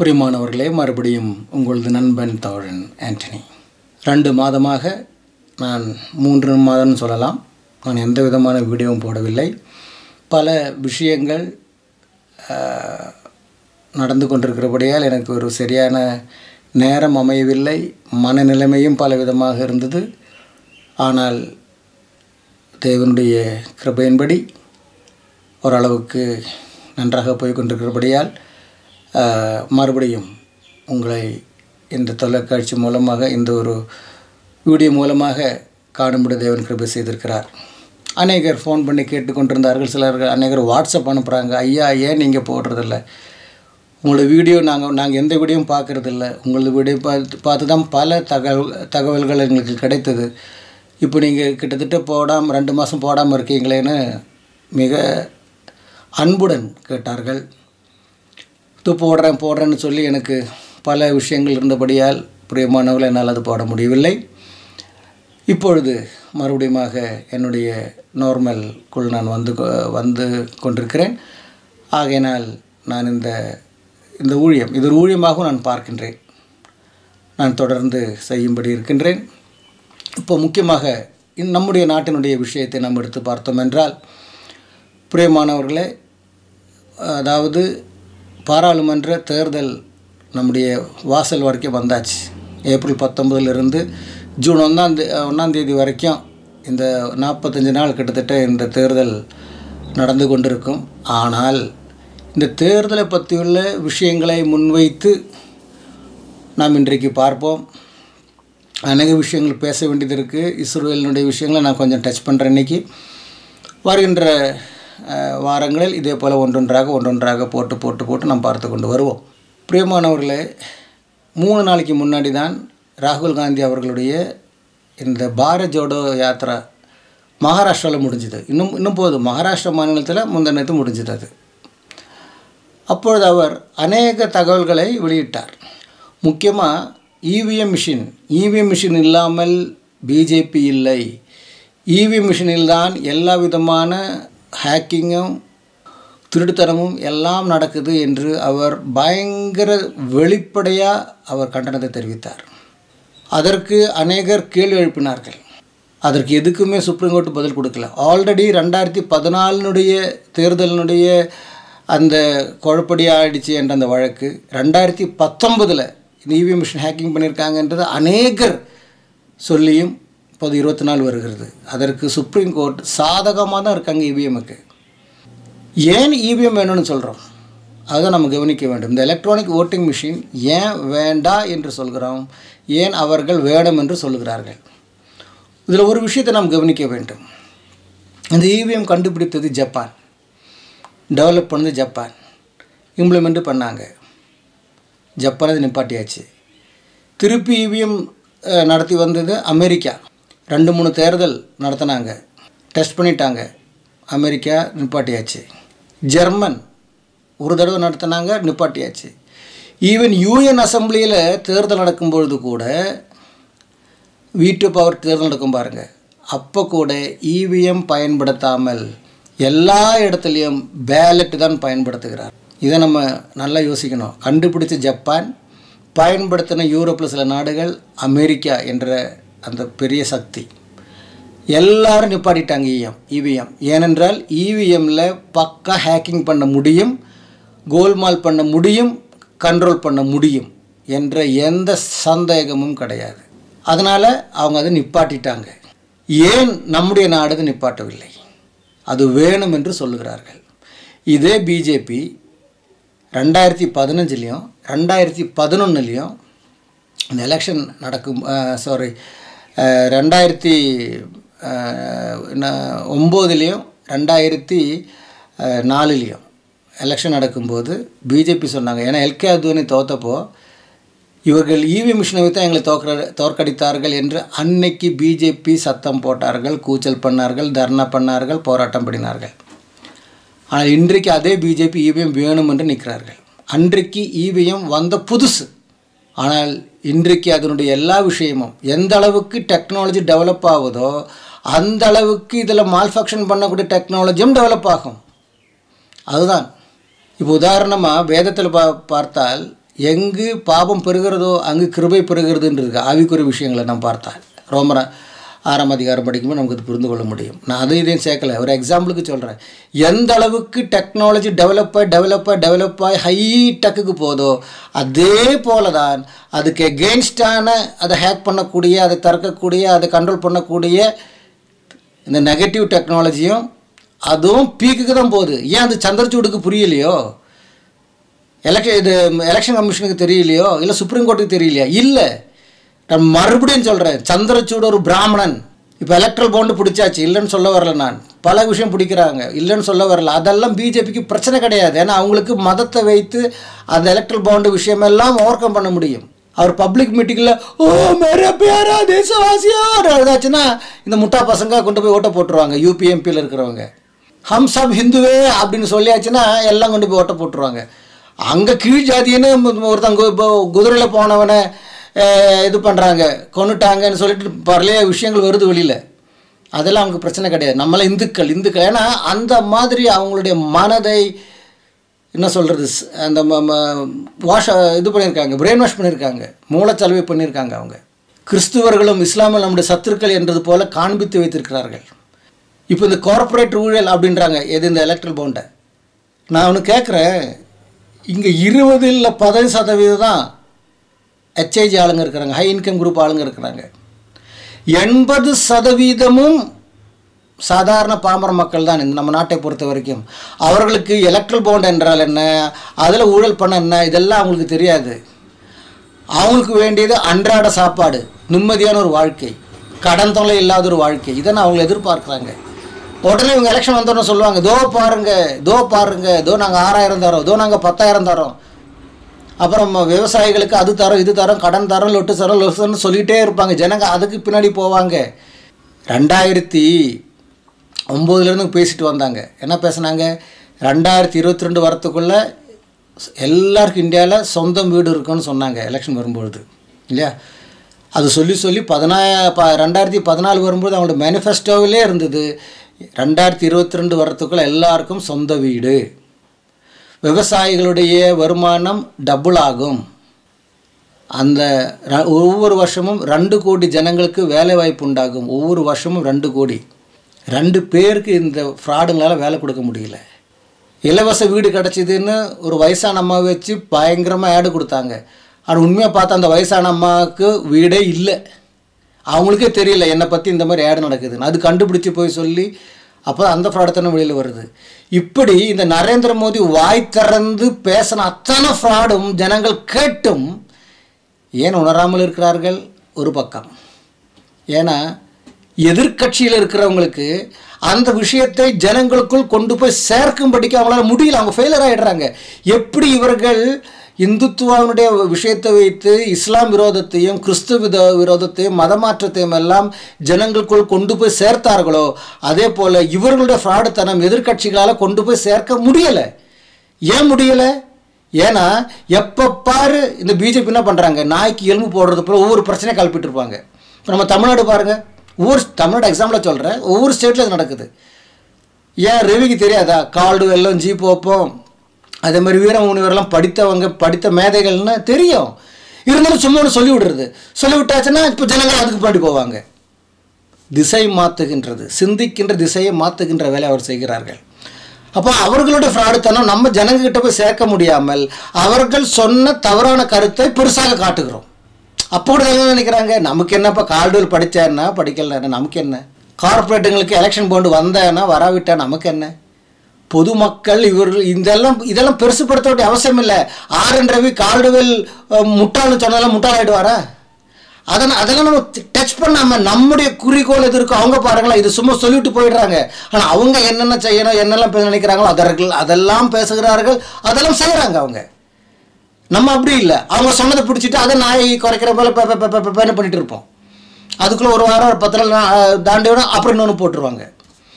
பிரியமானவர்களே மறுபடியும் உங்களது நண்பன் தோழன் ஆண்டனி ரெண்டு மாதமாக நான் மூன்று மாதம்னு சொல்லலாம் நான் எந்த விதமான வீடியோவும் போடவில்லை பல விஷயங்கள் ஆஹ், நடந்து கொண்டிருக்கிறபடியால் எனக்கு ஒரு சரியான நேரம் அமையவில்லை மனநிலைமையும் பல விதமாக இருந்தது ஆனால் தேவனுடைய கிருபையின்படி ஓரளவுக்கு நன்றாக போய் கொண்டிருக்கிறபடியால் ஆஹ், மறுபடியும் உங்களை இந்த தொலைக்காட்சி மூலமாக இந்த ஒரு வீடியோ மூலமாக காணும்படி தேவன் கிருபை செய்திருக்கிறார் அநேகர் ஃபோன் பண்ணி கேட்டுக்கொண்டிருந்தார்கள் சிலர் அநேகர் வாட்ஸ்அப் அனுப்புகிறாங்க ஐயா ஏன் நீங்கள் போடுறதில்ல உங்களோட வீடியோ நாங்கள் நாங்கள் எந்த வீடியோவும் பார்க்குறதில்ல உங்களது வீடியோ பார்த்து பார்த்து தான் பல தகவல் தகவல்கள் எங்களுக்கு கிடைத்தது இப்போ நீங்கள் கிட்டத்தட்ட போடாமல் ரெண்டு மாதம் போடாமல் இருக்கீங்களேன்னு மிக அன்புடன் கேட்டார்கள் இது போடுறேன் போடுறேன்னு சொல்லி எனக்கு பல விஷயங்கள் இருந்தபடியால் பிரியமானவர்கள் என்னால் அது போட முடியவில்லை இப்பொழுது மறுபடியுமாக என்னுடைய நார்மல்குள் நான் வந்து கொ- வந்து கொண்டிருக்கிறேன் ஆகையினால் நான் இந்த இந்த ஊழியம் இது ஒரு ஊழியமாகவும் நான் பார்க்கின்றேன் நான் தொடர்ந்து செய்யும்படி இருக்கின்றேன் இப்போ முக்கியமாக இந்த நம்முடைய நாட்டினுடைய விஷயத்தை நாம் எடுத்து பார்த்தோம் என்றால் பிரியமானவர்களே அதாவது பாராளுமன்ற தேர்தல் நம்முடைய வாசல் வரைக்கும் வந்தாச்சு ஏப்ரல் பத்தொம்பதுலேருந்து ஜூன் ஒன்றாம் தே ஒன்றாம் தேதி வரைக்கும் இந்த நாற்பத்தஞ்சு நாள் கிட்டத்தட்ட இந்த தேர்தல் நடந்து கொண்டிருக்கும் ஆனால் இந்த தேர்தலை பற்றியுள்ள விஷயங்களை முன்வைத்து நாம் இன்றைக்கு பார்ப்போம் அநேக விஷயங்கள் பேச வேண்டியது இருக்குது இஸ்ரேலினுடைய விஷயங்களை நான் கொஞ்சம் டச் பண்ணுறேன் இன்றைக்கி வருகின்ற அஹ், வாரங்களில் இதே போல் ஒன்றொன்றாக ஒன்றொன்றாக போட்டு போட்டு போட்டு நாம் பார்த்து கொண்டு வருவோம் பிரியமானவர்களே மூணு நாளைக்கு முன்னாடி தான் ராகுல் காந்தி அவர்களுடைய இந்த பாரத் ஜோடோ யாத்ரா மகாராஷ்டிராவில் முடிஞ்சுது இன்னும் இன்னும் போதும் மகாராஷ்டிரா மாநிலத்தில் முந்தினத்து முடிஞ்சுது அது அப்பொழுது அவர் அநேக தகவல்களை வெளியிட்டார் முக்கியமாக இவிஎம் மிஷின் இவிஎம் மிஷின் இல்லாமல் பிஜேபி இல்லை இவிஎம் மிஷினில்தான் எல்லா விதமான ஹேக்கிங்கும் திருட்டுத்தனமும் எல்லாம் நடக்குது என்று அவர் பயங்கர வெளிப்படையாக அவர் கண்டனத்தை தெரிவித்தார் அதற்கு அநேகர் கேள்வி எழுப்பினார்கள் அதற்கு எதுக்குமே சுப்ரீம் கோர்ட் பதில் கொடுக்கல ஆல்ரெடி ரெண்டாயிரத்தி பதினாலினுடைய தேர்தலினுடைய அந்த குழப்படி ஆயிடுச்சு என்ற அந்த வழக்கு ரெண்டாயிரத்தி பத்தொன்பதில் இந்த இவிஎம் மிஷின் ஹேக்கிங் பண்ணியிருக்காங்கன்றது அநேகர் சொல்லியும் இப்போது இருபத்தி நாலு வருகிறது அதற்கு சுப்ரீம் கோர்ட் சாதகமாக தான் இருக்காங்க இவிஎம்முக்கு ஏன் இவிஎம் வேணும்னு சொல்கிறோம் அதுதான் நம்ம கவனிக்க வேண்டும் இந்த எலக்ட்ரானிக் ஓட்டிங் மிஷின் ஏன் வேண்டா என்று சொல்கிறோம் ஏன் அவர்கள் வேணும் என்று சொல்லுகிறார்கள் இதில் ஒரு விஷயத்தை நாம் கவனிக்க வேண்டும் இந்த இவிஎம் கண்டுபிடித்தது ஜப்பான் டெவலப் பண்ணது ஜப்பான் இம்ப்ளிமெண்ட் பண்ணாங்க ஜப்பான் அது நிப்பாட்டியாச்சு திருப்பி இவிஎம் நடத்தி வந்தது அமெரிக்கா ரெண்டு மூணு தேர்தல் நடத்தினாங்க டெஸ்ட் பண்ணிட்டாங்க அமெரிக்கா நிப்பாட்டியாச்சு ஜெர்மன் ஒரு தடவை நடத்தினாங்க நிப்பாட்டியாச்சு ஈவன் யூஎன் அசம்பிளியில் தேர்தல் நடக்கும்பொழுது கூட வீட்டு பவர் தேர்தல் நடக்கும் பாருங்கள் அப்போ கூட இவிஎம் பயன்படுத்தாமல் எல்லா இடத்துலையும் பேலட் தான் பயன்படுத்துகிறார் இதை நம்ம நல்லா யோசிக்கணும் கண்டுபிடிச்ச ஜப்பான் பயன்படுத்தின யூரோப்பில் சில நாடுகள் அமெரிக்கா என்ற அந்த பெரிய சக்தி எல்லாரும் நிப்பாட்டிட்டாங்க இஎம் இவிஎம் ஏனென்றால் இவிஎம்மில் பக்கா ஹேக்கிங் பண்ண முடியும் கோல்மால் பண்ண முடியும் கண்ட்ரோல் பண்ண முடியும் என்ற எந்த சந்தேகமும் கிடையாது அதனால் அவங்க அதை நிப்பாட்டிட்டாங்க ஏன் நம்முடைய நாடு அதை நிப்பாட்டவில்லை அது வேணும் என்று சொல்லுகிறார்கள் இதே பிஜேபி ரெண்டாயிரத்தி பதினஞ்சுலேயும் ரெண்டாயிரத்தி பதினொன்றுலேயும் இந்த எலெக்ஷன் நடக்கும் சாரி ரெண்டாயிரத்தி ஒம்போதுலேயும் ரெண்டாயிரத்தி நாலுலேயும் எலெக்ஷன் நடக்கும்போது பிஜேபி சொன்னாங்க ஏன்னா எல்கே அத்வானி தோத்தப்போ இவர்கள் இவி மிஷினை வைத்து எங்களை தோற்க தோற்கடித்தார்கள் என்று அன்னைக்கு பிஜேபி சத்தம் போட்டார்கள் கூச்சல் பண்ணார்கள் தர்ணா பண்ணார்கள் போராட்டம் பண்ணினார்கள் ஆனால் இன்றைக்கு அதே பிஜேபி இவிஎம் வேணும் என்று நிற்கிறார்கள் அன்றைக்கு இவிஎம் வந்த புதுசு ஆனால் இன்றைக்கு அதனுடைய எல்லா விஷயமும் எந்த அளவுக்கு டெக்னாலஜி டெவலப் ஆகுதோ அந்த அளவுக்கு இதில் மால்ஃபங்க்ஷன் பண்ணக்கூடிய டெக்னாலஜியும் டெவலப் ஆகும் அதுதான் இப்போ உதாரணமாக வேதத்தில் பா பார்த்தால் எங்கு பாபம் பெறுகிறதோ அங்கு கிருபை பெறுகிறதுன்னு இருக்கு ஆவிக்குரிய விஷயங்களை நான் பார்த்தா ரோமர ஆறாம் அதிகாரம் படிக்கும்போது நமக்கு இது புரிந்து கொள்ள முடியும் நான் அதை இதையும் சேர்க்கல ஒரு எக்ஸாம்பிளுக்கு சொல்கிறேன் எந்த அளவுக்கு டெக்னாலஜி டெவலப் ஆகி டெவலப் ஆகி டெவலப் ஆகி ஹை டெக்குக்கு போதோ அதே போல தான் அதுக்கு எகெயின்ஸ்டான அதை ஹேக் பண்ணக்கூடிய அதை திறக்கக்கூடிய அதை கண்ட்ரோல் பண்ணக்கூடிய இந்த நெகட்டிவ் டெக்னாலஜியும் அதுவும் பீக்குக்கு தான் போகுது ஏன் அது சந்திரச்சூடுக்கு புரியலையோ எலெக்ஷன் இது எலெக்ஷன் கமிஷனுக்கு தெரியலையோ இல்லை சுப்ரீம் கோர்ட்டுக்கு தெரியலையா இல்லை நான் மறுபடியும் சொல்கிறேன் சந்திரச்சூடு ஒரு பிராமணன் இப்போ எலக்ட்ரல் பாண்டு பிடிச்சாச்சு இல்லைன்னு சொல்ல வரல நான் பல விஷயம் பிடிக்கிறாங்க இல்லைன்னு சொல்ல வரல அதெல்லாம் பிஜேபிக்கு பிரச்சனை கிடையாது ஏன்னா அவங்களுக்கு மதத்தை வைத்து அந்த எலக்ட்ரல் பாண்டு விஷயமெல்லாம் ஓவர் கம் பண்ண முடியும் அவர் பப்ளிக் மீட்டிங்கில் ஓ மேரே பேரா தேசவாசியா ஏதாச்சுன்னா இந்த முட்டா பசங்க கொண்டு போய் ஓட்ட போட்டுருவாங்க யூபிஎம்பியில் இருக்கிறவங்க ஹம் சப் ஹிந்துவே அப்படின்னு சொல்லியாச்சுன்னா எல்லாம் கொண்டு போய் ஓட்ட போட்டுருவாங்க அங்கே கீழ் ஜாதின்னு ஒருத்தங்க இப்போ குதிரையில் போனவனை அஹ், இது பண்ணுறாங்க கொண்டுட்டாங்கன்னு சொல்லிட்டு பழைய விஷயங்கள் வருது வெளியில் அதெல்லாம் அவங்களுக்கு பிரச்சனை கிடையாது நம்மளாம் இந்துக்கள் இந்துக்கள் ஏன்னா அந்த மாதிரி அவங்களுடைய மனதை என்ன சொல்கிறது அந்த வாஷ் இது பண்ணியிருக்காங்க பிரெயின் வாஷ் பண்ணியிருக்காங்க மூளைச்சலவை பண்ணியிருக்காங்க அவங்க கிறிஸ்துவர்களும் இஸ்லாமில் நம்முடைய சத்துருக்கள் என்றது போல காண்பித்து வைத்திருக்கிறார்கள் இப்போ இந்த கார்ப்பரேட் ஊழல் அப்படின்றாங்க எது இந்த எலக்ட்ரல் பவுண்டை நான் ஒன்று கேட்குறேன் இங்கே இருபது இல்லை பதினஞ்சு சதவீதம் தான் ஹெச்ஐஜி ஆளுங்க இருக்கிறாங்க ஹை இன்கம் குரூப் ஆளுங்க இருக்கிறாங்க எண்பது சதவீதமும் சாதாரண பாமர மக்கள் தான் இந்த நம்ம நாட்டை பொறுத்த வரைக்கும் அவர்களுக்கு எலக்ட்ரல் பாண்ட் என்றால் என்ன அதில் ஊழல் பண்ண என்ன இதெல்லாம் அவங்களுக்கு தெரியாது அவங்களுக்கு வேண்டியது அன்றாட சாப்பாடு நிம்மதியான ஒரு வாழ்க்கை கடன் தொல்லை இல்லாத ஒரு வாழ்க்கை இதை நான் அவங்க எதிர்பார்க்குறாங்க உடனே இவங்க எலெக்ஷன் வந்தோன்னு சொல்லுவாங்க தோ பாருங்க தோ பாருங்க தோ நாங்கள் ஆறாயிரம் தரோம் தோ நாங்கள் பத்தாயிரம் தரோம் அப்புறம் விவசாயிகளுக்கு அது தரோம் இது தரோம் கடன் தரோம் லொட்டு தரோம் லொட்டுன்னு சொல்லிகிட்டே இருப்பாங்க ஜனங்க அதுக்கு பின்னாடி போவாங்க ரெண்டாயிரத்தி ஒம்போதுலேருந்து பேசிட்டு வந்தாங்க என்ன பேசுனாங்க ரெண்டாயிரத்தி இருபத்தி ரெண்டு வரத்துக்குள்ளே எல்லாருக்கும் இந்தியாவில் சொந்தம் வீடு இருக்குன்னு சொன்னாங்க எலெக்ஷன் வரும்பொழுது இல்லையா அது சொல்லி சொல்லி பதினாய ப ரெண்டாயிரத்தி பதினாலு வரும்போது அவங்களோட மேனிஃபெஸ்டோவிலே இருந்தது ரெண்டாயிரத்தி இருபத்தி ரெண்டு வரத்துக்குள்ளே எல்லாருக்கும் சொந்த வீடு விவசாயிகளுடைய வருமானம் டபுள் ஆகும் அந்த ர- ஒவ்வொரு வருஷமும் ரெண்டு கோடி ஜனங்களுக்கு வேலை வாய்ப்பு உண்டாகும் ஒவ்வொரு வருஷமும் ரெண்டு கோடி ரெண்டு பேருக்கு இந்த ஃப்ராடுங்களால் வேலை கொடுக்க முடியல இலவச வீடு கிடச்சிதுன்னு ஒரு வயசான அம்மாவை வச்சு பயங்கரமாக ஆடு கொடுத்தாங்க ஆனால் உண்மையாக பார்த்தா அந்த வயசான அம்மாவுக்கு வீடே இல்லை அவங்களுக்கே தெரியல என்னை பற்றி இந்த மாதிரி ஆடு நடக்குதுன்னு அது கண்டுபிடிச்சி போய் சொல்லி அப்போ அந்த ஃப்ராடுத்தனம் வெளியில் வருது இப்படி இந்த நரேந்திர மோடி வாய் திறந்து பேசின அத்தனை ஃப்ராடும் ஜனங்கள் கேட்டும் ஏன் உணராமல் இருக்கிறார்கள் ஒரு பக்கம் ஏன்னா எதிர்க்கட்சியில் இருக்கிறவங்களுக்கு அந்த விஷயத்தை ஜனங்களுக்குள் கொண்டு போய் சேர்க்கும்படிக்கு அவங்களால முடியல அவங்க ஃபெயிலர் ஆகிடுறாங்க எப்படி இவர்கள் இந்துத்துவாவினுடைய விஷயத்தை வைத்து இஸ்லாம் விரோதத்தையும் கிறிஸ்து வித விரோதத்தையும் மதமாற்றத்தையும் எல்லாம் ஜனங்களுக்குள் கொண்டு போய் சேர்த்தார்களோ அதே போல் இவர்களுடைய ஃப்ராடுத்தனம் எதிர்க்கட்சிகளால் கொண்டு போய் சேர்க்க முடியலை ஏன் முடியலை ஏன்னா எப்போ பாரு இந்த பிஜேபி என்ன பண்ணுறாங்க நாய்க்கு எலும்பு போடுறது போல ஒவ்வொரு பிரச்சனையும் கலப்பிட்டு இருப்பாங்க இப்போ நம்ம தமிழ்நாடு பாருங்கள் ஒவ்வொரு தமிழ்நாடு எக்ஸாம்பிள் சொல்கிறேன் ஒவ்வொரு ஸ்டேட்டில் இது நடக்குது ஏன் ரவிக்கு தெரியாதா கால்டு வெள்ளம் ஜீப் ஓப்பம் அதே மாதிரி வீரமுனிவரெல்லாம் படித்தவங்க படித்த மேதைகள்னு தெரியும் இருந்தாலும் சும்மா ஒன்று சொல்லி விடுறது சொல்லி விட்டாச்சுன்னா இப்போ ஜனங்கள் அதுக்கு பின்னாடி போவாங்க திசை மாற்றுகின்றது சிந்திக்கின்ற திசையை மாற்றுகின்ற வேலை அவர் செய்கிறார்கள் அப்போ அவர்களுடைய ஃப்ராடுத்தனம் நம்ம ஜனங்ககிட்ட போய் சேர்க்க முடியாமல் அவர்கள் சொன்ன தவறான கருத்தை பெருசாக காட்டுகிறோம் அப்போ கூட என்ன நினைக்கிறாங்க நமக்கு என்னப்பா கால்டுவல் படித்தேன்னா படிக்கலன்னா நமக்கு என்ன கார்ப்பரேட்டுங்களுக்கு எலெக்ஷன் போண்டு வந்தேன்னா வராவிட்டா நமக்கு என்ன பொதுமக்கள் இவர்கள் இதெல்லாம் இதெல்லாம் பெருசுப்படுத்த வேண்டிய அவசியம் இல்லை ஆர் என் ரவி கால்டுவெல் அஹ், முட்டாள்னு சொன்னாலும் முட்டாள் ஆகிடுவாரா அதனால் அதெல்லாம் நம்ம டச் பண்ணாமல் நம்முடைய குறிக்கோள் எது இருக்கோ அவங்க பாருங்களேன் இது சும்மா சொல்லிட்டு போயிடுறாங்க ஆனால் அவங்க என்னென்ன செய்யணும் என்னெல்லாம் பேச நினைக்கிறாங்களோ அதர்கள் அதெல்லாம் பேசுகிறார்கள் அதெல்லாம் செய்கிறாங்க அவங்க நம்ம அப்படி இல்லை அவங்க சொன்னதை பிடிச்சிட்டு அதை நாய் குறைக்கிற போல பெ- பெ- பெ- பெ- பெ- பண்ணிட்டு இருப்போம் அதுக்குள்ளே ஒரு வாரம் ஒரு பத்து நாள் நா- தாண்டி விட அப்புறம் இன்னொன்று போட்டுருவாங்க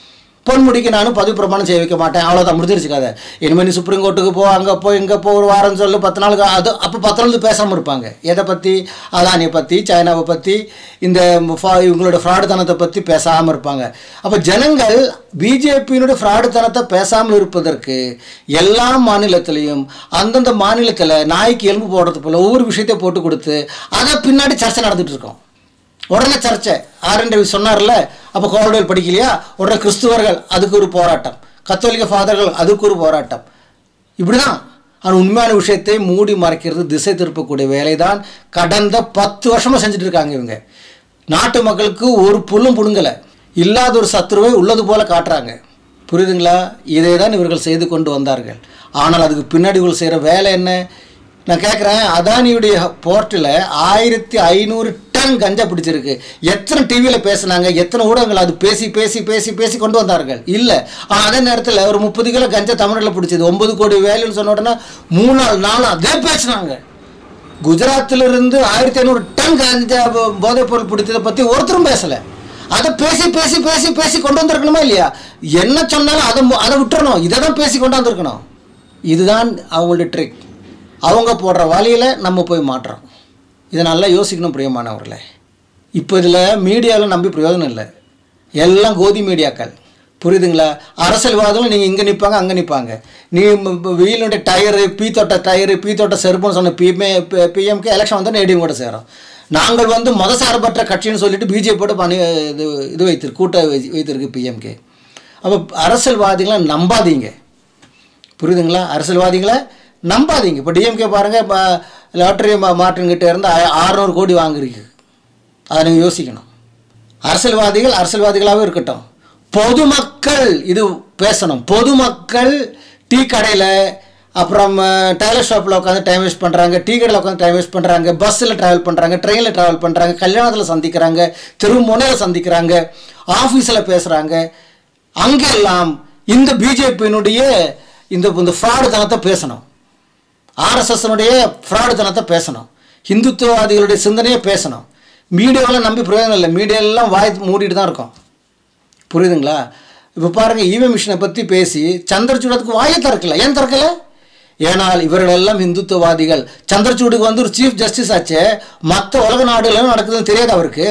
பொன்முடிக்கு நானும் பதவி பிரமாணம் செய்ய வைக்க மாட்டேன் அவ்வளோதான் முடிஞ்சிருச்சு கதை இனிமேல் நீ சுப்ரீம் கோர்ட்டுக்கு போ அங்கே போ இங்கே போ ஒரு வாரம் சொல்லு பத்து நாளுக்கு அது அப்போ பத்து நாள் பேசாமல் இருப்பாங்க எதை பற்றி அதானியை பற்றி சைனாவை பற்றி இந்த ஃபா- இவங்களோட ஃப்ராடுத்தனத்தை பற்றி பேசாமல் இருப்பாங்க அப்போ ஜனங்கள் பிஜேபியினுடைய ஃப்ராடுத்தனத்தை பேசாமல் இருப்பதற்கு எல்லா மாநிலத்திலையும் அந்தந்த மாநிலத்தில் நாய்க்கு எலும்பு போடுறது போல் ஒவ்வொரு விஷயத்தை போட்டு கொடுத்து அதை பின்னாடி சர்ச்சை நடந்துட்டு இருக்கோம் உடனே சர்ச்சை ஆர் ரவி சொன்னார்ல அப்போ கோல்டேல் படிக்கலையா உடனே கிறிஸ்துவர்கள் அதுக்கு ஒரு போராட்டம் கத்தோலிக்க ஃபாதர்கள் அதுக்கு ஒரு போராட்டம் இப்படிதான் ஆனால் உண்மையான விஷயத்தை மூடி மறைக்கிறது திசை திருப்பக்கூடிய வேலை தான் கடந்த பத்து வருஷமாக செஞ்சுட்டு இருக்காங்க இவங்க நாட்டு மக்களுக்கு ஒரு புல்லும் புடுங்கலை இல்லாத ஒரு சத்துருவை உள்ளது போல காட்டுறாங்க புரியுதுங்களா இதை தான் இவர்கள் செய்து கொண்டு வந்தார்கள் ஆனால் அதுக்கு பின்னாடி இவர்கள் செய்கிற வேலை என்ன நான் கேட்குறேன் அதானியுடைய போர்ட்டில் ஆயிரத்தி ஐநூறு டன் கஞ்சா பிடிச்சிருக்கு எத்தனை டிவியில் பேசுனாங்க எத்தனை ஊடகங்கள் அது பேசி பேசி பேசி பேசி கொண்டு வந்தார்கள் இல்லை ஆனால் அதே நேரத்தில் ஒரு முப்பது கிலோ கஞ்சா தமிழ்நாட்டில் பிடிச்சது ஒன்பது கோடி வேலைன்னு சொன்ன உடனே மூணு நாள் நாலு அதே பேசினாங்க குஜராத்தில் இருந்து ஆயிரத்தி ஐநூறு டன் கஞ்சா போ- போதைப் பொருள் பிடிச்சதை பற்றி ஒருத்தரும் பேசலை அதை பேசி பேசி பேசி பேசி கொண்டு வந்திருக்கணுமா இல்லையா என்ன சொன்னாலும் அதை மு- அதை விட்டுறணும் இதை தான் பேசி கொண்டு வந்திருக்கணும் இதுதான் அவங்களுடைய ட்ரிக் அவங்க போடுற வழியில் நம்ம போய் மாட்டுறோம் இதை நல்லா யோசிக்கணும் பிரியமானவர்களே இப்போ இதில் மீடியாவில் நம்பி பிரயோஜனம் இல்லை எல்லாம் கோதி மீடியாக்கள் புரியுதுங்களா அரசியல்வாதம் நீங்கள் இங்கே நிற்பாங்க அங்கே நிற்பாங்க நீ வீலுடைய டயரு பீ தொட்ட டயரு பீ தொட்ட செருப்புன்னு சொன்ன பிமே பிஎம்கே எலெக்ஷன் வந்தால் ஏடிஎம் கூட சேரும் நாங்கள் வந்து மதசார்பற்ற கட்சின்னு சொல்லிட்டு பிஜேபியோட பணி இது இது வைத்திருக்கு கூட்ட வை- வைத்திருக்கு பிஎம்கே அப்போ அரசியல்வாதிகளை நம்பாதீங்க புரியுதுங்களா அரசியல்வாதிகளை நம்பாதீங்க இப்போ டிஎம்கே பாருங்கள் இப்போ லாட்டரி மார்ட்டின் கிட்ட இருந்து ஆறுநூறு கோடி வாங்குறீங்க அதை நீங்கள் யோசிக்கணும் அரசியல்வாதிகள் அரசியல்வாதிகளாகவே இருக்கட்டும் பொதுமக்கள் இது பேசணும் பொதுமக்கள் டீ கடையில் அப்புறம் டைலர் ஷாப்பில் உட்காந்து டைம் வேஸ்ட் பண்ணுறாங்க டீ கடையில் உட்காந்து டைம் வேஸ்ட் பண்ணுறாங்க பஸ்ஸில் ட்ராவல் பண்ணுறாங்க ட்ரெயினில் ட்ராவல் பண்ணுறாங்க கல்யாணத்தில் சந்திக்கிறாங்க தெரு முனையில் சந்திக்கிறாங்க ஆஃபீஸில் பேசுகிறாங்க அங்கெல்லாம் இந்த பிஜேபியினுடைய இந்த இந்த ஃப்ராடு தனத்தை பேசணும் ஆர்எஸ்எஸ்னுடைய ஃப்ராடு தனத்தை பேசணும் இந்துத்துவவாதிகளுடைய சிந்தனையை பேசணும் மீடியாவெல்லாம் நம்பி பிரயோஜனம் இல்லை மீடியாவெல்லாம் வாய் மூடிட்டு தான் இருக்கும் புரியுதுங்களா இப்போ பாருங்கள் ஈவி மிஷினை பற்றி பேசி சந்திரசூடத்துக்கு வாயை திறக்கல ஏன் திறக்கல ஏனால் இவர்கள் எல்லாம் இந்துத்துவவாதிகள் சந்திரசூடுக்கு வந்து ஒரு சீஃப் ஜஸ்டிஸ் ஆச்சே மற்ற உலக நாடுகளும் நடக்குதுன்னு தெரியாது அவருக்கு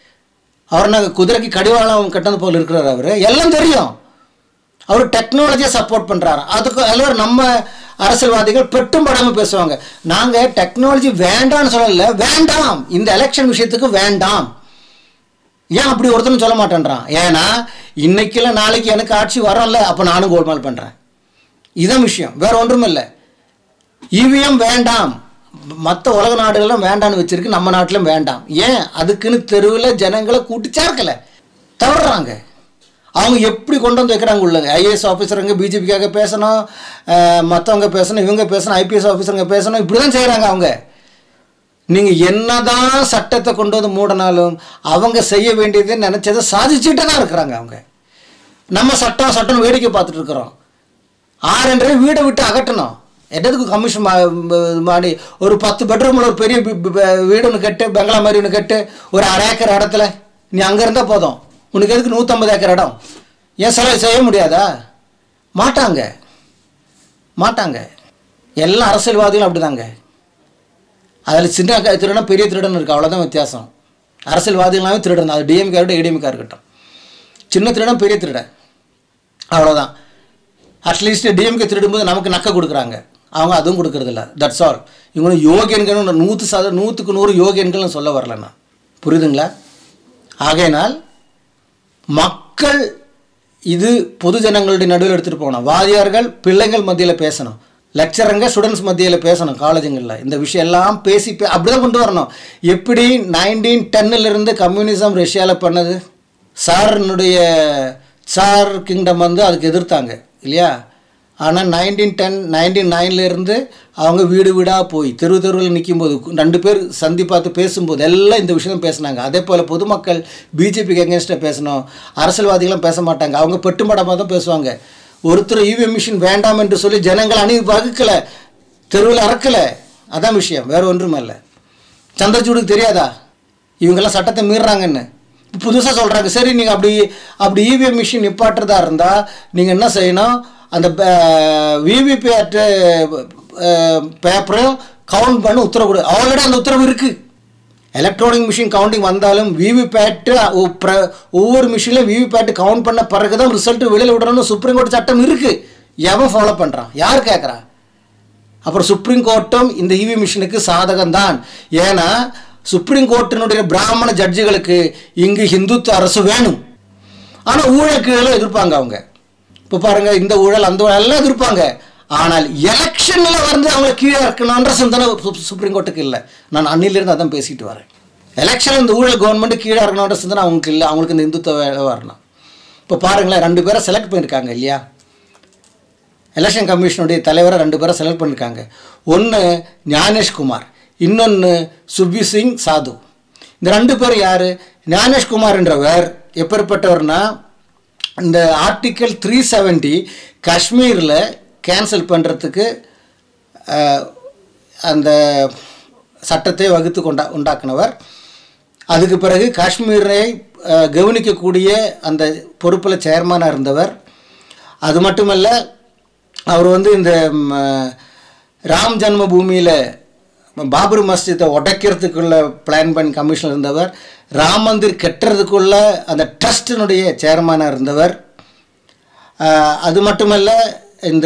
அவர் நாங்கள் குதிரைக்கு கடிவாளம் கட்டது போல் இருக்கிறார் அவர் எல்லாம் தெரியும் அவர் டெக்னாலஜியை சப்போர்ட் பண்ணுறாரு அதுக்கு எல்லாரும் நம்ம அரசியல்வாதிகள் பெட்டும் படாமல் பேசுவாங்க நாங்கள் டெக்னாலஜி வேண்டாம்னு சொல்லல வேண்டாம் இந்த எலெக்ஷன் விஷயத்துக்கு வேண்டாம் ஏன் அப்படி ஒருத்தனும் சொல்ல மாட்டேன்றான் ஏன்னா இன்னைக்குல நாளைக்கு எனக்கு ஆட்சி வரல அப்போ நானும் கோல்மால் பண்ணுறேன் இதான் விஷயம் வேற ஒன்றும் இல்லை இவிஎம் வேண்டாம் மற்ற உலக நாடுகளும் வேண்டாம்னு வச்சிருக்கு நம்ம நாட்டிலும் வேண்டாம் ஏன் அதுக்குன்னு தெருவில் ஜனங்களை கூட்டி சேர்க்கலை தவறுறாங்க அவங்க எப்படி கொண்டு வந்து வைக்கிறாங்க உள்ளங்க ஐஏஎஸ் ஆஃபீஸருங்க பிஜேபிக்காக பேசணும் மற்றவங்க பேசணும் இவங்க பேசணும் ஐபிஎஸ் ஆஃபீஸருங்க பேசணும் இப்படி தான் செய்கிறாங்க அவங்க நீங்கள் என்னதான் சட்டத்தை கொண்டு வந்து மூடினாலும் அவங்க செய்ய வேண்டியதை நினச்சதை சாதிச்சுட்டு தான் இருக்கிறாங்க அவங்க நம்ம சட்டம் சட்டம்னு வேடிக்கை பார்த்துட்டு இருக்கிறோம் ஆறரை வீடை விட்டு அகட்டணும் என்னதுக்கு கமிஷன் மாடி ஒரு பத்து பெட்ரூமில் ஒரு பெரிய பி- பி- பி- வீடு ஒன்று கட்டு பெங்களா மாதிரி ஒன்று கட்டு ஒரு அரை ஏக்கர் இடத்துல நீ அங்கே இருந்தால் போதும் உனக்கு எதுக்கு நூற்றம்பது ஏக்கர் இடம் ஏன் செலவு செய்ய முடியாதா மாட்டாங்க மாட்டாங்க எல்லா அரசியல்வாதிகளும் அப்படிதாங்க அதில் சின்ன க- திருடன் பெரிய திருடன் இருக்குது அவ்வளோதான் வித்தியாசம் அரசியல்வாதிகளாவே திருடன் அது டிஎம்கே இருக்கட்டும் ஏடிஎம்கே இருக்கட்டும் சின்ன திருடன் பெரிய திருடன் அவ்வளோதான் அட்லீஸ்ட் டிஎம்கே திருடும்போது நமக்கு நக்க கொடுக்குறாங்க அவங்க அதுவும் கொடுக்கறதில்ல தட்ஸ் ஆல் இவங்களும் யோகியன்கள் நூற்று சத நூற்றுக்கு நூறு யோகியன்கள்னு சொல்ல வரல நான் புரியுதுங்களா ஆகையினால் மக்கள் இது பொது ஜனங்களுடைய நடுவில் எடுத்துகிட்டு போகணும் வாதியார்கள் பிள்ளைங்கள் மத்தியில் பேசணும் லெக்சரங்க ஸ்டூடெண்ட்ஸ் மத்தியில் பேசணும் காலேஜுங்களில் இந்த விஷயம் எல்லாம் பேசி பே அப்படி தான் கொண்டு வரணும் எப்படி நைன்டீன் இருந்து கம்யூனிசம் ரஷ்யாவில் பண்ணது சாரனுடைய சார் கிங்டம் வந்து அதுக்கு எதிர்த்தாங்க இல்லையா ஆனால் நைன்டீன் டென் நைன்டீன் நைன்லேருந்து அவங்க வீடு வீடாக போய் தெரு தெருவில் நிற்கும்போது ரெண்டு பேர் சந்தி பார்த்து பேசும்போது எல்லாம் இந்த விஷயம் பேசுனாங்க அதே போல் பொதுமக்கள் பிஜேபிக்கு எகேன்ஸ்டாக பேசணும் அரசியல்வாதிகளும் பேச மாட்டாங்க அவங்க பெட்டுமடமாக தான் பேசுவாங்க ஒருத்தர் இவிஎம் மிஷின் வேண்டாம் என்று சொல்லி ஜனங்கள் அணி வகுக்கலை தெருவில் அறக்கலை அதான் விஷயம் வேறு ஒன்றும் இல்லை சந்திரசூடுக்கு தெரியாதா இவங்கெல்லாம் சட்டத்தை மீறுறாங்கன்னு புதுசாக சொல்கிறாங்க சரி நீங்கள் அப்படி அப்படி இவிஎம் மிஷின் நிப்பாட்டுறதா இருந்தால் நீங்கள் என்ன செய்யணும் அந்த விவிபேட்டு பேப்பரையும் கவுண்ட் பண்ண உத்தரவு கொடு ஆல்ரெடி அந்த உத்தரவு இருக்குது எலக்ட்ரானிக் மிஷின் கவுண்டிங் வந்தாலும் விவிபேட்டு ஒவ்வொரு மிஷின்லையும் விவிபேட்டு கவுண்ட் பண்ண பிறகு தான் ரிசல்ட் வெளியில் விடணும்னு சுப்ரீம் கோர்ட் சட்டம் இருக்குது எவன் ஃபாலோ பண்ணுறான் யார் கேட்குறா அப்புறம் சுப்ரீம் கோர்ட்டும் இந்த இவி மிஷினுக்கு சாதகம் தான் ஏன்னா சுப்ரீம் கோர்ட்டினுடைய பிராமண ஜட்ஜுகளுக்கு இங்கு ஹிந்துத்துவ அரசு வேணும் ஆனால் ஊழலுக்குகளை எதிர்ப்பாங்க அவங்க இப்போ பாருங்கள் இந்த ஊழல் அந்த ஊழல் எல்லாம் எதிர்ப்பாங்க ஆனால் எலெக்ஷனில் வந்து அவங்க கீழே இருக்கணுன்ற சிந்தனை சு- சுப்ரீம் கோர்ட்டுக்கு இல்லை நான் அன்னிலிருந்து அதான் பேசிட்டு வரேன் எலெக்ஷன் இந்த ஊழல் கவர்மெண்ட் கீழே இருக்கணுன்ற சிந்தனை அவங்களுக்கு இல்லை அவங்களுக்கு இந்த இந்துத்துவ வேலை வரணும் இப்போ பாருங்களேன் ரெண்டு பேரை செலக்ட் பண்ணியிருக்காங்க இல்லையா எலெக்ஷன் கமிஷனுடைய தலைவரை ரெண்டு பேரை செலக்ட் பண்ணியிருக்காங்க ஒன்று ஞானேஷ்குமார் இன்னொன்று சுபி சிங் சாது இந்த ரெண்டு பேர் யார் ஞானேஷ்குமார்ன்றவர் எப்பேற்பட்டவர்னா இந்த ஆர்டிக்கல் த்ரீ செவன்ட்டி காஷ்மீரில் கேன்சல் பண்ணுறதுக்கு அந்த சட்டத்தை வகுத்து கொண்டா உண்டாக்குனவர் அதுக்கு பிறகு காஷ்மீரை அஹ், கவனிக்கக்கூடிய அந்த பொறுப்பில் சேர்மனாக இருந்தவர் அது மட்டுமல்ல அவர் வந்து இந்த ம், ராம் ஜன்ம பூமியில் பாபர் மஸ்ஜிதை உடைக்கிறதுக்குள்ள பிளான் பண்ணி கமிஷனில் இருந்தவர் ராம் மந்திர் கட்டுறதுக்குள்ள அந்த ட்ரஸ்டினுடைய சேர்மனாக இருந்தவர் ஆஹ், அது மட்டுமல்ல இந்த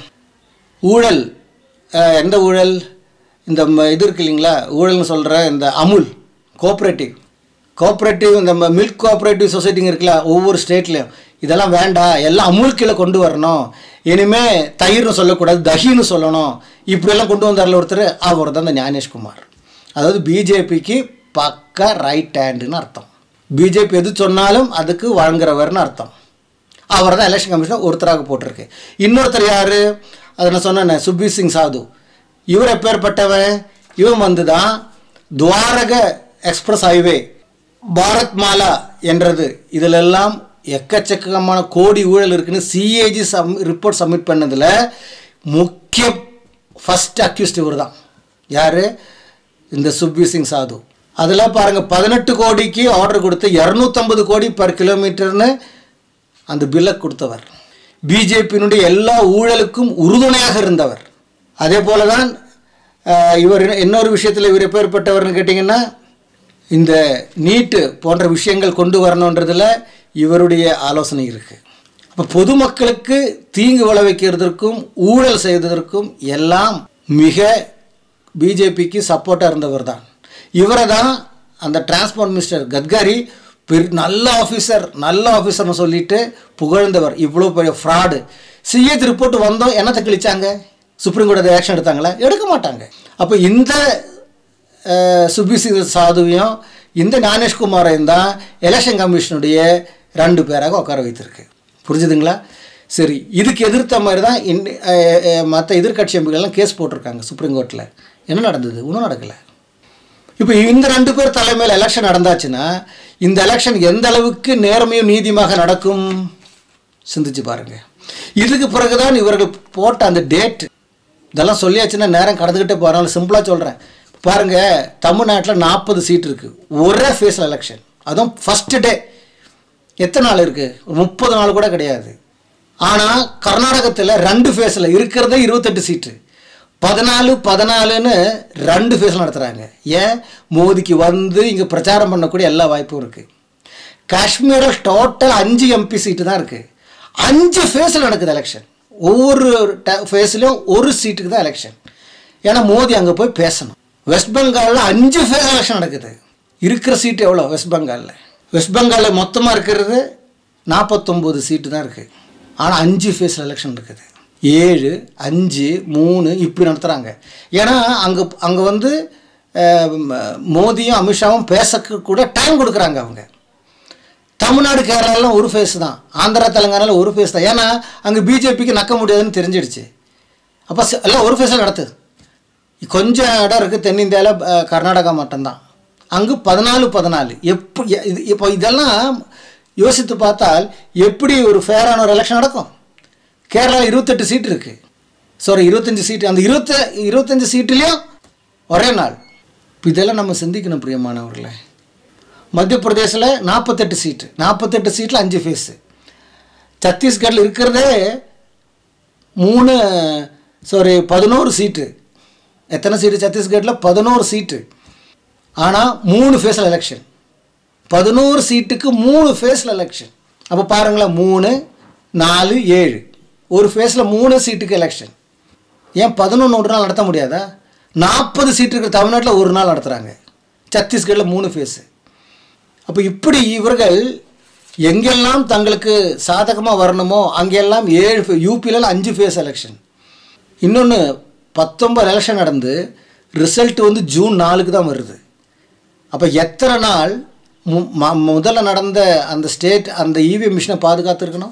ஊழல் ஆஹ், எந்த ஊழல் இந்த ம- இது இருக்கு இல்லைங்களா ஊழல்னு சொல்கிற இந்த அமுல் கோஆப்ரேட்டிவ் கோஆப்ரேட்டிவ் இந்த மில்க் கோஆப்ரேட்டிவ் சொசைட்டிங்க இருக்குல்ல ஒவ்வொரு ஸ்டேட்லேயும் இதெல்லாம் வேண்டாம் எல்லாம் அமுல் கீழே கொண்டு வரணும் இனிமே தயிர்னு சொல்லக்கூடாது தஹின்னு சொல்லணும் இப்படியெல்லாம் கொண்டு வந்தார்ல ஒருத்தர் அவர் தான் இந்த ஞானேஷ்குமார் அதாவது பிஜேபிக்கு பக்கா ரைட் ஹேண்டுன்னு அர்த்தம் பிஜேபி எது சொன்னாலும் அதுக்கு வழங்குறவர்னு அர்த்தம் அவர் தான் எலெக்ஷன் கமிஷனர் ஒருத்தராக போட்டிருக்கு இன்னொருத்தர் யார் அதை நான் சொன்னேன் சுப்பி சிங் சாது இவர் எப்பேற்பட்டவன் இவன் வந்து தான் துவாரக எக்ஸ்பிரஸ் ஹைவே பாரத் மாலா என்றது இதிலெல்லாம் எக்கச்சக்கமான கோடி ஊழல் இருக்குன்னு சிஏஜி சம் ரிப்போர்ட் சப்மிட் பண்ணதில் முக்கிய ஃபஸ்ட் அக்யூஸ்ட் இவர் தான் யார் இந்த சுப்பி சிங் சாது அதில் பாருங்கள் பதினெட்டு கோடிக்கு ஆர்டர் கொடுத்து இரநூத்தம்பது கோடி பர் கிலோமீட்டர்னு அந்த பில்லை கொடுத்தவர் பிஜேபியினுடைய எல்லா ஊழலுக்கும் உறுதுணையாக இருந்தவர் அதே போல தான் அஹ், இவர் இன்ன- இன்னொரு விஷயத்தில் இவர் எப்பேற்பட்டவர்னு கேட்டிங்கன்னா இந்த நீட்டு போன்ற விஷயங்கள் கொண்டு வரணுன்றதில் இவருடைய ஆலோசனை இருக்குது அப்போ பொதுமக்களுக்கு தீங்கு விளைவிக்கிறதற்கும் ஊழல் செய்வதற்கும் எல்லாம் மிக பிஜேபிக்கு சப்போர்ட்டாக இருந்தவர் தான் இவரை தான் அந்த டிரான்ஸ்போர்ட் மினிஸ்டர் கட்கரி பெரு நல்ல ஆஃபீஸர் நல்ல ஆஃபீஸர்னு சொல்லிட்டு புகழ்ந்தவர் இவ்வளோ பெரிய ஃப்ராடு சிஏஜி ரிப்போர்ட் வந்தோம் என்னத்தை கிழிச்சாங்க சுப்ரீம் கோர்ட் ஆக்ஷன் எடுத்தாங்களா எடுக்க மாட்டாங்க அப்போ இந்த அஹ், சுபிசி சாதுவையும் இந்த ஞானேஷ்குமாரையும் தான் எலெக்ஷன் கமிஷனுடைய ரெண்டு பேராக உட்கார வைத்திருக்கு புரிஞ்சுதுங்களா சரி இதுக்கு எதிர்த்த மாதிரி தான் மற்ற எதிர்க்கட்சி எம்பிகள்லாம் கேஸ் போட்டிருக்காங்க சுப்ரீம் கோர்ட்டில் என்ன நடந்தது ஒன்றும் நடக்கலை இப்போ இந்த ரெண்டு பேர் தலைமையில் எலெக்ஷன் நடந்தாச்சுன்னா இந்த எலெக்ஷன் எந்த அளவுக்கு நேர்மையும் நீதியுமாக நடக்கும் சிந்திச்சு பாருங்க இதுக்கு பிறகுதான் இவர்கள் போட்ட அந்த டேட் இதெல்லாம் சொல்லியாச்சுன்னா நேரம் கடந்துக்கிட்டே போகிறாங்க சிம்பிளாக சொல்கிறேன் பாருங்க தமிழ்நாட்டில் நாற்பது சீட் இருக்குது ஒரே ஃபேஸில் எலெக்ஷன் அதுவும் ஃபஸ்ட்டு டே எத்தனை நாள் இருக்குது முப்பது நாள் கூட கிடையாது ஆனால் கர்நாடகத்தில் ரெண்டு ஃபேஸில் இருக்கிறதே இருபத்தெட்டு சீட்டு பதினாலு பதினாலுன்னு ரெண்டு ஃபேஸில் நடத்துகிறாங்க ஏன் மோதிக்கு வந்து இங்கே பிரச்சாரம் பண்ணக்கூடிய எல்லா வாய்ப்பும் இருக்குது காஷ்மீரில் டோட்டல் அஞ்சு எம்பி சீட்டு தான் இருக்குது அஞ்சு ஃபேஸில் நடக்குது எலெக்ஷன் ஒவ்வொரு ஃபேஸ்லையும் ஒரு சீட்டுக்கு தான் எலெக்ஷன் ஏன்னா மோடி அங்கே போய் பேசணும் வெஸ்ட் பெங்காலில் அஞ்சு ஃபேஸ் எலெக்ஷன் நடக்குது இருக்கிற சீட்டு எவ்வளோ வெஸ்ட் பெங்காலில் வெஸ்ட் பெங்காலில் மொத்தமாக இருக்கிறது நாற்பத்தொம்போது சீட்டு தான் இருக்குது ஆனால் அஞ்சு ஃபேஸ் எலெக்ஷன் இருக்குது ஏழு அஞ்சு மூணு இப்படி நடத்துகிறாங்க ஏன்னா அங்கே அங்கே வந்து அஹ், ம- மோடியும் அமித்ஷாவும் பேசக்கு கூட டைம் கொடுக்குறாங்க அவங்க தமிழ்நாடு கேரளாலாம் ஒரு ஃபேஸ் தான் ஆந்திரா தெலுங்கானால ஒரு ஃபேஸ் தான் ஏன்னா அங்கே பிஜேபிக்கு நக்க முடியாதுன்னு தெரிஞ்சிடுச்சு அப்போ ச- எல்லாம் ஒரு ஃபேஸில் நடத்துது கொஞ்சம் இடம் இருக்குது தென்னிந்தியாவில் கர்நாடகா மட்டும்தான் அங்கு பதினாலு பதினாலு எப்போ இது இப்போ இதெல்லாம் யோசித்து பார்த்தால் எப்படி ஒரு ஃபேரான ஒரு எலெக்ஷன் நடக்கும் கேரளாவில் இருபத்தெட்டு சீட் இருக்குது சாரி இருபத்தஞ்சி சீட்டு அந்த இருபத்த இருபத்தஞ்சி சீட்டுலேயும் ஒரே நாள் இப்போ இதெல்லாம் நம்ம சிந்திக்கணும் பிரியமானவர்களே மத்திய பிரதேசில் நாற்பத்தெட்டு சீட்டு நாற்பத்தெட்டு சீட்டில் அஞ்சு ஃபேஸு சத்தீஸ்கரில் இருக்கிறதே மூணு சாரி பதினோரு சீட்டு எத்தனை சீட்டு சத்தீஸ்கரில் பதினோரு சீட்டு ஆனால் மூணு ஃபேஸில் எலெக்ஷன் பதினோரு சீட்டுக்கு மூணு ஃபேஸில் எலெக்ஷன் அப்போ பாருங்களேன் மூணு நாலு ஏழு ஒரு ஃபேஸில் மூணு சீட்டுக்கு எலெக்ஷன் ஏன் பதினொன்று ஒரு நாள் நடத்த முடியாதா நாற்பது சீட்டுக்கு தமிழ்நாட்டில் ஒரு நாள் நடத்துகிறாங்க சத்தீஸ்கரில் மூணு ஃபேஸு அப்போ இப்படி இவர்கள் எங்கெல்லாம் தங்களுக்கு சாதகமாக வரணுமோ அங்கெல்லாம் ஏழு யூபியில் அஞ்சு ஃபேஸ் எலெக்ஷன் இன்னொன்று பத்தொம்பது எலெக்ஷன் நடந்து ரிசல்ட் வந்து ஜூன் நாலுக்கு தான் வருது அப்போ எத்தனை நாள் மு ம- முதல்ல நடந்த அந்த ஸ்டேட் அந்த இவிஎம் மிஷினை பாதுகாத்துருக்கணும்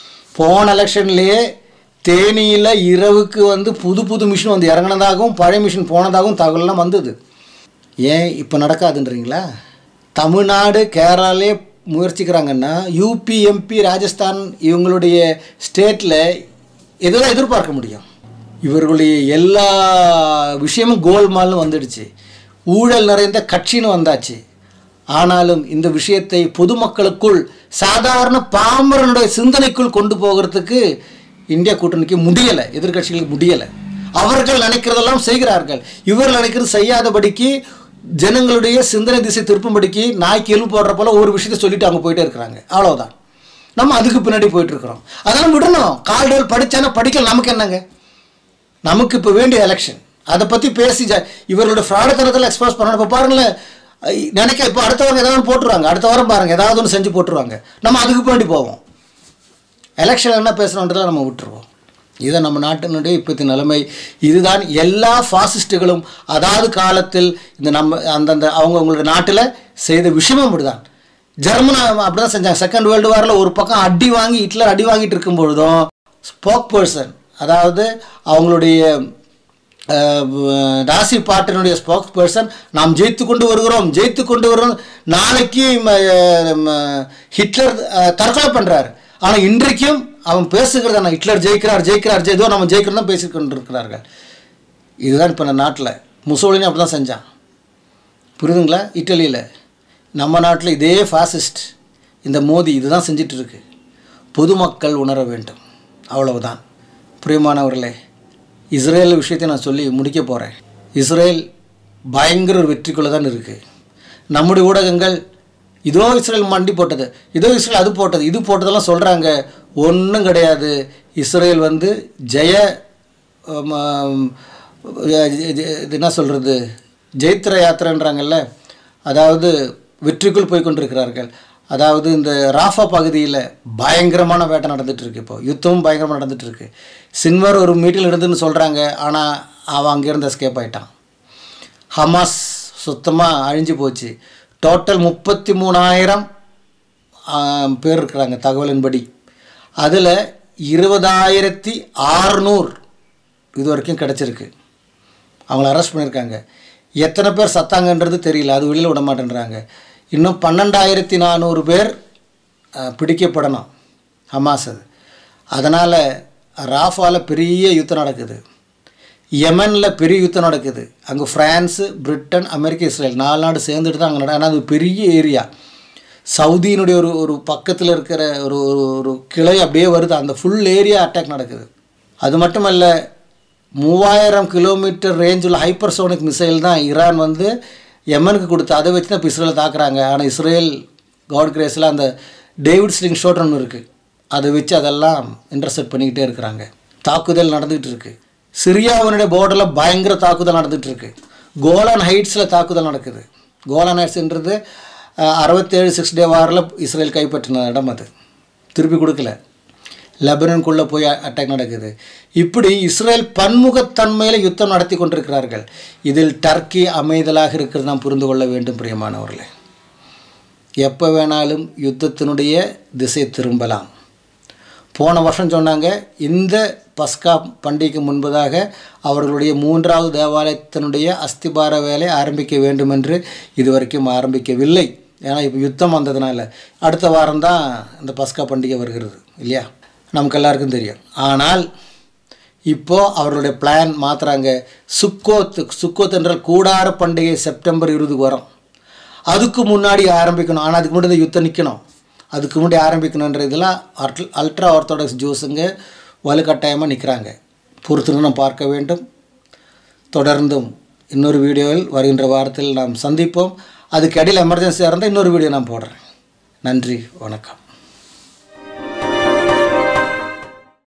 போன எலெக்ஷன்லேயே தேனியில் இரவுக்கு வந்து புது புது மிஷின் வந்து இறங்கினதாகவும் பழைய மிஷின் போனதாகவும் தகவல்லாம் வந்தது ஏன் இப்போ நடக்காதுன்றீங்களா தமிழ்நாடு கேரளாலே முயற்சிக்கிறாங்கன்னா யூபி எம்பி ராஜஸ்தான் இவங்களுடைய ஸ்டேட்டில் எதுதான் எதிர்பார்க்க முடியும் இவர்களுடைய எல்லா விஷயமும் கோல்மால்னு வந்துடுச்சு ஊழல் நிறைந்த கட்சின்னு வந்தாச்சு ஆனாலும் இந்த விஷயத்தை பொதுமக்களுக்குள் சாதாரண பாமரனுடைய சிந்தனைக்குள் கொண்டு போகிறதுக்கு இந்தியா கூட்டணிக்கு முடியலை எதிர்க்கட்சிகளுக்கு முடியலை அவர்கள் நினைக்கிறதெல்லாம் செய்கிறார்கள் இவர்கள் நினைக்கிறது செய்யாதபடிக்கு ஜனங்களுடைய சிந்தனை திசை திருப்பும்படிக்கு நாய்க்கு எலும்பு போடுற போல ஒரு விஷயத்தை சொல்லிட்டு அவங்க போயிட்டே இருக்கிறாங்க அவ்வளவுதான் நம்ம அதுக்கு பின்னாடி போயிட்டு இருக்கிறோம் அதெல்லாம் விடணும் கால்டோல் படிச்சானா படிக்கல நமக்கு என்னங்க நமக்கு இப்போ வேண்டிய எலெக்ஷன் அதை பற்றி பேசி ஜ- இவர்களோட ஃப்ராடத்தனத்தில் எக்ஸ்போஸ் பண்ணணும் இப்போ பாருங்களேன் ஐ, நினைக்க இப்போ அடுத்த வாரம் ஏதாவது ஒன்று போட்டுருவாங்க அடுத்த வாரம் பாருங்கள் ஏதாவது ஒன்று செஞ்சு போட்டுருவாங்க நம்ம அதுக்கு பின்னாடி போவோம் எலெக்ஷன் என்ன பேசுகிறோன்றதை நம்ம விட்டுருவோம் இது நம்ம நாட்டினுடைய இப்போத்திய நிலைமை இதுதான் எல்லா ஃபாசிஸ்ட்டுகளும் அதாவது காலத்தில் இந்த நம்ம அந்தந்த அவங்க அவங்களோட நாட்டில் செய்த விஷயமும் அப்படிதான் ஜெர்மன் அப்படி தான் செஞ்சாங்க செகண்ட் வேர்ல்டு வாரில் ஒரு பக்கம் அடி வாங்கி ஹிட்லர் அடி வாங்கிட்டு இருக்கும் பொழுதும் ஸ்போக் பர்சன் அதாவது அவங்களுடைய அஹ், ராசி பாட்டினுடைய ஸ்போக்ஸ் பர்சன் நாம் ஜெயித்து கொண்டு வருகிறோம் ஜெயித்து கொண்டு வருகிறோம் நாளைக்கு ம, ம, ஹிட்லர் அஹ், தற்கொலை பண்ணுறாரு ஆனால் இன்றைக்கும் அவன் பேசுகிறது நான் ஹிட்லர் ஜெயிக்கிறார் ஜெயிக்கிறார் ஜெயிதோ நம்ம ஜெயிக்கிறோம் தான் பேசி கொண்டிருக்கிறார்கள் இதுதான் இப்போ இந்த நாட்டில் முசோலினி அப்படி தான் செஞ்சான் புரியுதுங்களா இட்டலியில் நம்ம நாட்டில் இதே ஃபாசிஸ்ட் இந்த மோதி இதுதான் செஞ்சிட்டு இருக்கு பொதுமக்கள் உணர வேண்டும் அவ்வளவுதான் பிரியமானவர்களே இஸ்ரேல் விஷயத்தை நான் சொல்லி முடிக்க போகிறேன் இஸ்ரேல் பயங்கர ஒரு வெற்றிக்குள்ளே தான் இருக்குது நம்முடைய ஊடகங்கள் இதோ இஸ்ரேல் மண்டி போட்டது இதோ இஸ்ரேல் அது போட்டது இது போட்டதெல்லாம் சொல்கிறாங்க ஒன்றும் கிடையாது இஸ்ரேல் வந்து ஜெய ஆம், ஆம், ஜெ- ஜெ- இது என்ன சொல்கிறது ஜெயித்திர யாத்திரைன்றாங்கல்ல அதாவது வெற்றிக்குள் போய் கொண்டிருக்கிறார்கள் அதாவது இந்த ராஃபா பகுதியில் பயங்கரமான வேட்டை நடந்துட்டு இருக்கு இப்போ யுத்தமும் பயங்கரமாக நடந்துட்டு இருக்கு சின்வர் ஒரு மீட்டில் இருந்துன்னு சொல்கிறாங்க ஆனால் அவன் அங்கேருந்து எஸ்கேப் ஆயிட்டான் ஹமாஸ் சுத்தமாக அழிஞ்சு போச்சு டோட்டல் முப்பத்தி மூணாயிரம் பேர் இருக்கிறாங்க தகவலின்படி அதில் இருபதாயிரத்தி ஆறுநூறு இது வரைக்கும் கிடச்சிருக்கு அவங்கள அரெஸ்ட் பண்ணியிருக்காங்க எத்தனை பேர் சத்தாங்கன்றது தெரியல அது வெளியில் விட மாட்டேன்றாங்க இன்னும் பன்னெண்டாயிரத்தி நானூறு பேர் அஹ், பிடிக்கப்படணும் ஹமாஸ் அது அதனால் ராஃபால பெரிய யுத்தம் நடக்குது யெமனில் பெரிய யுத்தம் நடக்குது அங்கே ஃப்ரான்ஸு பிரிட்டன் அமெரிக்கா இஸ்ரேல் நாலு நாடு சேர்ந்துட்டு தான் அங்கே நட ஆனால் அது பெரிய ஏரியா சவுதியினுடைய ஒரு ஒரு பக்கத்தில் இருக்கிற ஒரு ஒரு ஒரு கிளை அப்படியே வருது அந்த ஃபுல் ஏரியா அட்டாக் நடக்குது அது மட்டுமல்ல மூவாயிரம் கிலோமீட்டர் ரேஞ்ச் உள்ள ஹைப்பர்சோனிக் மிசைல் தான் ஈரான் வந்து யெமனுக்கு கொடுத்து அதை வச்சு தான் இப்போ இஸ்ரேலை தாக்குறாங்க ஆனால் இஸ்ரேல் காட் கிரேஸில் அந்த டேவிட் ஸ்லிங் ஷோட் ஒன்று இருக்குது அதை வச்சு அதெல்லாம் இன்டர்செப்ட் பண்ணிக்கிட்டே இருக்கிறாங்க தாக்குதல் நடந்துகிட்டு இருக்கு சிரியாவினுடைய போர்டரில் பயங்கர தாக்குதல் நடந்துகிட்டு இருக்கு கோலான் ஹைட்ஸில் தாக்குதல் நடக்குது கோலான் ஹைட்ஸ்ன்றது அஹ், அறுபத்தேழு சிக்ஸ் டே வாரில் இஸ்ரேல் கைப்பற்றின இடம் அது திருப்பி கொடுக்கல லெபனனுக்குள்ளே போய் அட்டாக் நடக்குது இப்படி இஸ்ரேல் பன்முகத்தன்மையில் யுத்தம் நடத்தி கொண்டிருக்கிறார்கள் இதில் டர்க்கி அமைதலாக இருக்கிறது நாம் புரிந்து கொள்ள வேண்டும் பிரியமானவர்களே எப்போ வேணாலும் யுத்தத்தினுடைய திசை திரும்பலாம் போன வருஷம் சொன்னாங்க இந்த பஸ்கா பண்டிகைக்கு முன்பதாக அவர்களுடைய மூன்றாவது தேவாலயத்தினுடைய அஸ்திபார வேலை ஆரம்பிக்க வேண்டும் என்று இதுவரைக்கும் ஆரம்பிக்கவில்லை ஏன்னா இப்போ யுத்தம் வந்ததுனால அடுத்த வாரம் தான் இந்த பஸ்கா பண்டிகை வருகிறது இல்லையா நமக்கு எல்லாருக்கும் தெரியும் ஆனால் இப்போது அவர்களுடைய பிளான் மாற்றுறாங்க சுக்கோத் சுக்கோத் என்றால் கூடார பண்டிகை செப்டம்பர் இருபதுக்கு வரும் அதுக்கு முன்னாடி ஆரம்பிக்கணும் ஆனால் அதுக்கு முன்னாடி இந்த யுத்தம் நிற்கணும் அதுக்கு முன்னாடி ஆரம்பிக்கணுன்ற இதெல்லாம் அல்ட்ரா அல்ட்ரா ஆர்த்தடாக்ஸ் ஜூஸுங்க வலுக்கட்டாயமாக நிற்கிறாங்க பொறுத்து நாம் பார்க்க வேண்டும் தொடர்ந்தும் இன்னொரு வீடியோவில் வருகின்ற வாரத்தில் நாம் சந்திப்போம் அதுக்கு இடையில் எமர்ஜென்சியாக இருந்தால் இன்னொரு வீடியோ நான் போடுறேன் நன்றி வணக்கம்